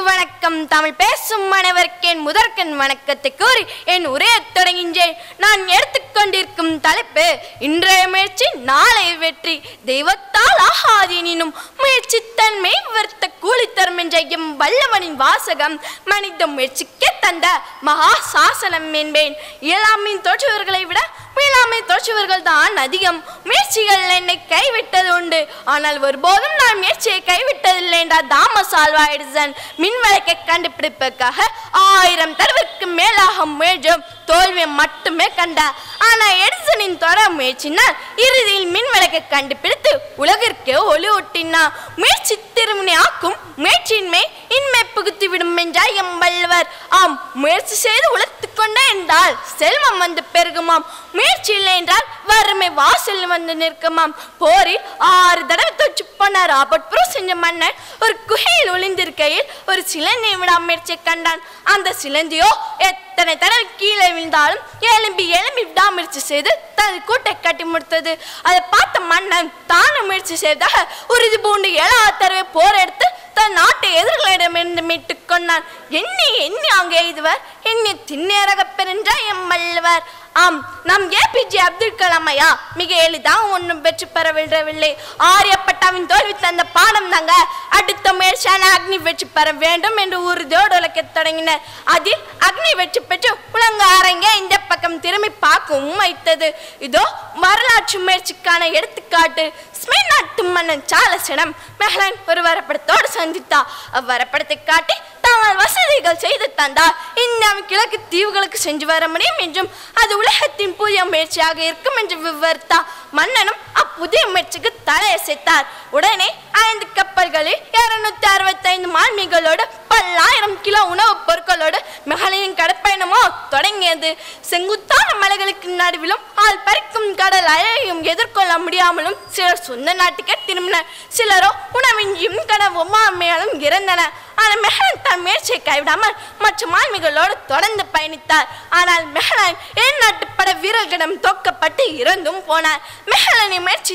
வணக்கம் தமிழ் பேசும் அனைவருக்கு என் முதற்கண் வணக்கத்தை கூறி என் உரையத் தொடங்கின்றேன் நான் எடுத்துக்கொண்டிருக்கும் தலைப்பு இன்றைய முயற்சி நாளை வெற்றி தெய்வத்தால் ஆகாதெனினும் முயற்சி தன்மை வருத்த கூலி தரும் என்ற எம் வல்லவனின் வாசகம் மனித முயற்சிக்கே தந்த மகா சாசனம் என்பேன் இயலாமையின் தோற்றுவர்களை விட முயலாமை தோற்றுவர்கள் தான் அதிகம் முயற்சிகள் என்னை கைவிட்டது உண்டு ஆனால் ஒருபோதும் நான் முயற்சியை கைவிட்டதில்லை என்றார் தாமஸ் ஆல்வா எடிசன் மின் விளக்கை கண்டுபிடிப்பதற்காக ஆயிரம் தடவைக்கு மேலாக முயன்றும் தோல்வியை மட்டுமே கண்டார் ஆனால் எடிசனின் தொடர் முயற்சினால் இறுதியில் மின் விளக்கை கண்டுபிடித்து உலகிற்கே ஒளி ஊட்டினார் முயற்சி திருமணி ஆக்கும் முயற்சியின்மை இன்மை புகுத்தி விடும் என்றார் எம் வள்ளுவர் ஆம் முயற்சி செய்து உழைத்து கொண்டே என்றால் செல்வம் வந்து பெருகுமாம் முயற்சி இல்லை என்றால் வறுமை வாசல் வந்து நிற்குமாம் போரில் ஆறு தடவை தொச்சு போன ராபர்ட் ப்ரூ செஞ்ச மன்னன் ஒரு குகையில் ஒளிந்திருக்கையில் ஒரு சிலந்தி விடாமுயற்சியை கண்டான் அந்த சிலந்தியோ எத்தனை தடவை கீழே விழுந்தாலும் எலும்பி எலும்பி விடாமுயற்சி செய்து தனது கூட்டை கட்டி முடித்தது அதை பார்த்த மன்னன் தானும் முயற்சி செய்தாக உறுதி பூண்டு ஏழா தடவை போர் எடுத்து தன் நாட்டை எதிர்களிடமிருந்து மீட்டுக் கொண்டான் எண்ணி எண்ணி அங்கே எய்துவர் எண்ணி திண்ணேரக பெருஞ்சா எம் வள்ளுவர் ஆம் நம் ஏபிஜே அப்துல் கலாம் ஐயா மிக எளிதாக ஒன்றும் வெற்றி பெற விடவில்லை ஆரியப்பட்டாவின் தோல்வி தந்த பாடம் தாங்க அடுத்த முயற்சியான அக்னி வெற்றி பெற வேண்டும் என்று உறுதியோடு உழைக்கத் தொடங்கினர் அதில் அக்னி வெற்றி பெற்று உலக அரங்கே இந்த பக்கம் திரும்பி பார்க்கவும் வைத்தது இதோ வரலாற்று முயற்சிக்கான எடுத்துக்காட்டு ஸ்பெயின் நாட்டு மன்னன் சார்லஸிடம் மெஹலன் ஒரு வரைபடத்தோடு சந்தித்தா அவ்வரைபடத்தை காட்டி தாங்கள் வசதிகள் செய்து தந்தால் இந்தியாவின் கிழக்கு தீவுகளுக்கு சென்று வர முடியும் என்றும் அது உலகத்தின் புதிய முயற்சியாக இருக்கும் என்று விவரித்தா மன்னனும் அப்புதிய முயற்சிக்கு தலையசைத்தார் உடனே ஐந்து கப்பல்களில் இருநூத்தி அறுபத்தைந்து மாலுமிகளோடு பல்லாயிரம் கிலோ உணவுப் பொருட்களோடு மெஹலின் கடற்பயணமோ தொடங்கியது செங்குத்தான மலைகளுக்கு நடுவிலும் ஆள் பறிக்கும் கடல் அலையையும் எதிர்கொள்ள முடியாமலும் சிலர் சொந்த நாட்டுக்கே திரும்பினர் சிலரோ உணவின்றியும் கனவு ஒவ்வாமையாலும் இறந்தனர் ஆனால் மெஹலன் தன் முயற்சியை கைவிடாமல் மற்ற மாலுமிகளோடு தொடர்ந்து பயணித்தார் ஆனால் மெஹலன் என் நாட்டு பட வீரர்களிடம் தோக்கப்பட்டு இறந்தும் போனார் மெஹலனை முயற்சி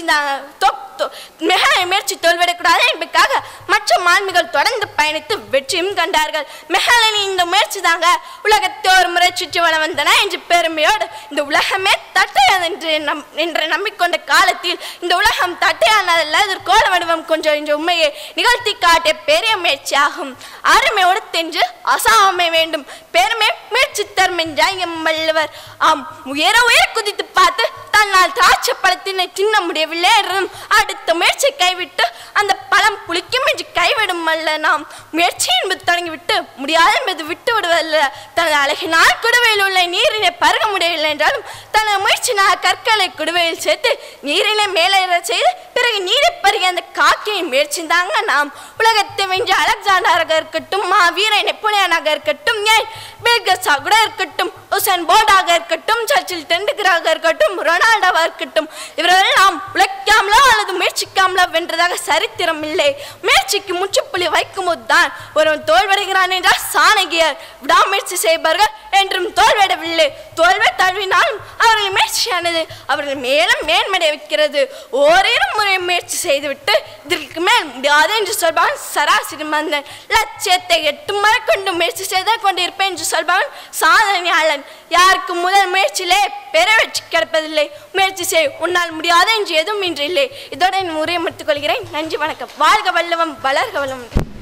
மெஹலனை முயற்சி தோல்விடக்கூடாது என்பதற்காக மற்ற மாலுமிகள் தொடர்ந்து பயணித்து வெற்றியும் கண்டார்கள் மெஹலனின் இந்த முயற்சி தாங்க உலகத்தை ஒரு முறை சுற்றி வள வந்தன என்று பெருமையோடு இந்த உலகமே தட்டையானது என்று நம் என்று நம்பிக்கொண்ட காலத்தில் இந்த உலகம் தட்டையானதல்ல இது கோல வடிவம் கொஞ்சம் என்ற உண்மையை நிகழ்த்தி காட்டிய பெரிய முயற்சியாகும் அருமையோடு தென்று அசாமை வேண்டும் பெருமை முயற்சி தரும் என்றார் எம் வள்ளுவர் ஆம் உயர உயர குதித்து பார்த்து தன்னால் திராட்சை பழத்தினை தின்ன முடியவில்லை என்றும் அடுத்த முயற்சியை கைவிட்டு அந்த பழம் புளிக்கும் என்று கைவிடும் அல்ல நாம் முயற்சி என்பது தொடங்கிவிட்டு முடியாது என்பது விட்டு விடுவதல்ல தனது அழகினால் குடுவையில் உள்ள நீரினை பருக முடியவில்லை என்றாலும் தனது முயற்சினால் கற்களை குடுவையில் சேர்த்து நீரினை மேலேற செய்து பிறகு நீரை பருகிய அந்த காக்கையின் முயற்சி தாங்க நாம் உலகத்தை வென்ற அலெக்சாண்டராக இருக்கட்டும் மாவீர நெப்போலியனாக இருக்கட்டும் ஏன் பில்கஸா கூட இருக்கட்டும் உசன் போர்டாக இருக்கட்டும் சர்ச்சில் டெண்டுகராக இருக்கட்டும் ரொனால்டோவாக இருக்கட்டும் இவர்கள் நாம் உழைக்காமலோ அல்லது முயற்சிக்காமலோ வென்றதாக சரித்திரம் இல்லை முயற்சிக்கு முற்றுப்புள்ளி வைக்கும் போதுதான் ஒருவன் தோல்வடைகிறான் என்றால் சாணகியர் விடாமுயற்சி செய்வார்கள் என்றும் தோல்விடவில்லை தோல்வி தழுவினாலும் அவர்கள் முயற்சியானது அவர்கள் மேலும் மேன்மடை வைக்கிறது ஓரிரு முறை முயற்சி செய்துவிட்டு இதற்கு மேல் முடியாது என்று சொல்பவன் சராசரி மந்தன் லட்சியத்தை எட்டு முறை கொண்டு முயற்சி செய்து கொண்டிருப்பேன் என்று சொல்பவன் சாதனையாளன் யாருக்கு முதல் முயற்சியிலே பெற வெற்றி கிடைப்பதில்லை முயற்சி செய் உன்னால் முடியாது என்று எதுவும் இன்று இல்லை இதோட என் உரையை முடித்துக் கொள்கிறேன் நன்றி வணக்கம் வாழ்க வல்லவம் வளர்க வல்லவம்